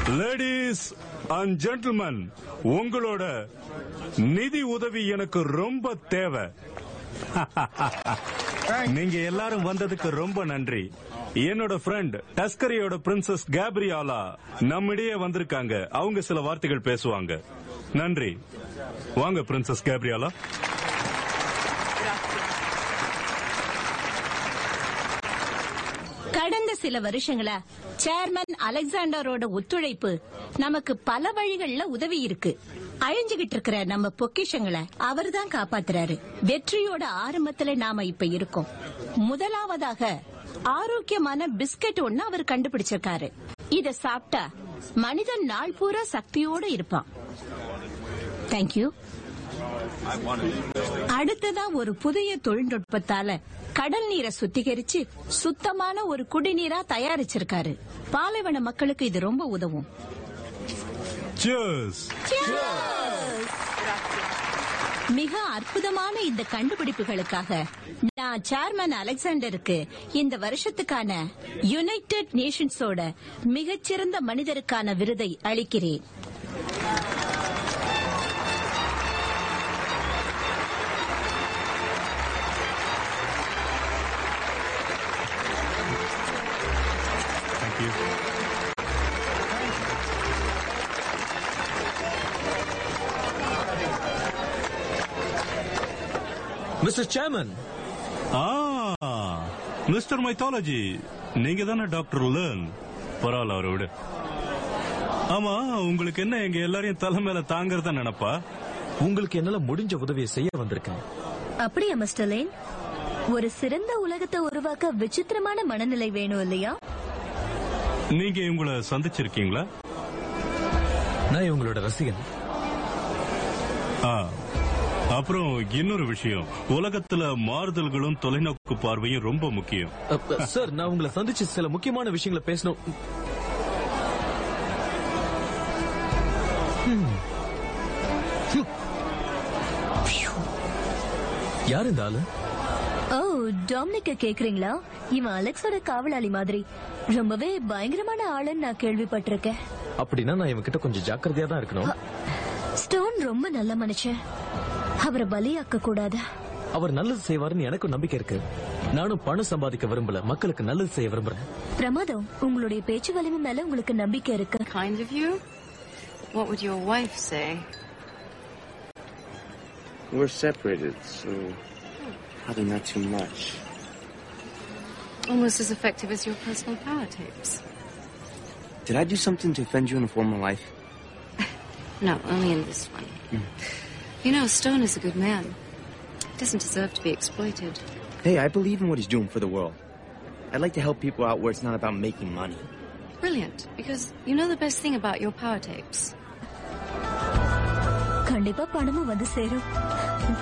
Ladies and gentleman உங்களோட நிதி உதவி எனக்கு ரொம்ப தேவை நீங்க எல்லாரும் வந்ததுக்கு ரொம்ப நன்றி என்னோட ஃப்ரெண்ட் டஸ்கரியோட பிரின்சஸ் கேப்ரியாலா நம்மிடையே வந்திருக்காங்க அவங்க சில வார்த்தைகள் பேசுவாங்க நன்றி வாங்க பிரின்சஸ் கேப்ரியாலா கடந்த சில வருஷங்களா சேர்மன் அலெக்சாண்டரோட ஒத்துழைப்பு நமக்கு பல வழிகள்ல உதவி இருக்கு அழிஞ்சுகிட்டு இருக்கிற நம்ம பொக்கிஷங்களை அவர்தான் காப்பாத்துறாரு வெற்றியோட ஆரம்பத்துல நாம இப்ப இருக்கோம் முதலாவதாக ஆரோக்கியமான பிஸ்கட் ஒண்ணு அவர் கண்டுபிடிச்சிருக்காரு இத சாப்பிட்டா மனிதன் நாள் பூரா சக்தியோட இருப்பான் தேங்க்யூ அடுத்ததா ஒரு புதிய தொழில்நுட்பத்தால கடல் நீரை சுத்திகரிச்சு சுத்தமான ஒரு குடிநீரா தயாரிச்சிருக்காரு பாலைவன மக்களுக்கு இது ரொம்ப உதவும் Cheers. மிக அற்புதமான இந்த கண்டுபிடிப்புகளுக்காக நான் சேர்மன் அலெக்சாண்டருக்கு இந்த வருஷத்துக்கான யுனைடெட் நேஷன்ஸோட மிகச்சிறந்த மனிதருக்கான விருதை அளிக்கிறேன் Thank you. மிஸ்டர் சேர்மன் ஆ மிஸ்டர் மைத்தாலஜி நீங்க தானே டாக்டர் லேர்ன் பரவாயில்ல அவரை விடு ஆமா உங்களுக்கு என்ன எங்க எல்லாரையும் தலை மேல தாங்கறத நினைப்பா உங்களுக்கு என்னால முடிஞ்ச உதவியை செய்ய வந்திருக்கேன் அப்படியா மிஸ்டர் லேன் ஒரு சிறந்த உலகத்தை உருவாக்க விசித்திரமான மனநிலை வேணும் இல்லையா நீங்க இவங்கள சந்திச்சிருக்கீங்களா நான் இவங்களோட ரசிகன் ஆ அப்புறம் இன்னொரு விஷயம் உலகத்துல மாறுதல்களும் தொலைநோக்கு பார்வையும் ரொம்ப முக்கியம் அப்ப, சார் நான் உங்களை சந்திச்சு சில முக்கியமான விஷயங்களை பேசணும் ஹம். ஹம். யார் இந்த ஆளு ஓ டாமினிக்க கேக்குறீங்களா இவன் அலெக்ஸோட காவலாளி மாதிரி ரொம்பவே பயங்கரமான ஆளுன்னு நான் கேள்விப்பட்டிருக்கேன் அப்படின்னா நான் இவன்கிட்ட கொஞ்சம் ஜாக்கிரதையா தான் இருக்கணும் ஸ்டோன் ரொம்ப நல்ல மனுஷன் அவரை பலியாக்க கூடாது அவர் நல்லது செய்வாருன்னு எனக்கும் நம்பிக்கை இருக்கு நானும் பணம் சம்பாதிக்க விரும்பல மக்களுக்கு நல்லது செய்ய விரும்புறேன் பிரமாதம் உங்களுடைய பேச்சு வலிமை மேல உங்களுக்கு நம்பிக்கை இருக்கு Kind of you? What would your wife say? We're separated, so probably not too much. Almost as effective as your personal power tapes. Did I do something to offend you in a former life? No, only in this one. You know, Stone is a good man. He doesn't deserve to be exploited. Hey, I believe in what he's doing for the world. I'd like to help people out where it's not about making money. Brilliant, because you know the best thing about your power tapes? கண்டிப்பா பணமும் வந்து சேரும்